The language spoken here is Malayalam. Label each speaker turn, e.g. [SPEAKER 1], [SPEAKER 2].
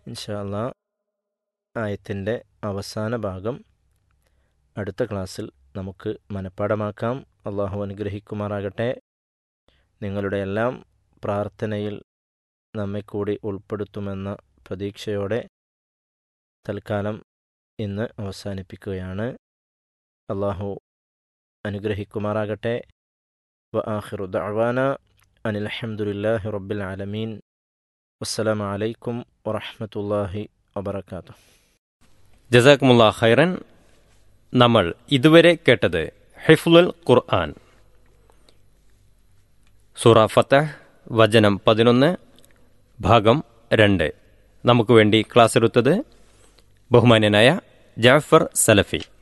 [SPEAKER 1] ഇൻഷാല്ല ആയത്തിൻ്റെ അവസാന ഭാഗം അടുത്ത ക്ലാസ്സിൽ നമുക്ക് മനഃപ്പാടമാക്കാം അള്ളാഹു അനുഗ്രഹിക്കുമാറാകട്ടെ നിങ്ങളുടെ എല്ലാം പ്രാർത്ഥനയിൽ നമ്മെ കൂടി ഉൾപ്പെടുത്തുമെന്ന പ്രതീക്ഷയോടെ തൽക്കാലം ഇന്ന് അവസാനിപ്പിക്കുകയാണ് അള്ളാഹു അനുഗ്രഹിക്കുമാറാകട്ടെ വ ആഖിറു ദഅവാന അനിൽ അൽഹംദുലില്ലാഹി റബ്ബിൽ ആലമീൻ വസ്സലാമു അലൈക്കും വറഹ്മത്തുള്ളാഹി വബറകാതുഹു
[SPEAKER 2] ജസാക്കുമുള്ള ഖൈറൻ നമ്മൾ ഇതുവരെ കേട്ടത് ഹിഫ്ലുൽ ഖുർആൻ സൂറ ഫത്തഹ് വചനം പതിനൊന്ന് ഭാഗം രണ്ട് നമുക്ക് വേണ്ടി ക്ലാസ് എടുത്തത് ബഹുമാന്യനായ ജാഫർ സലഫി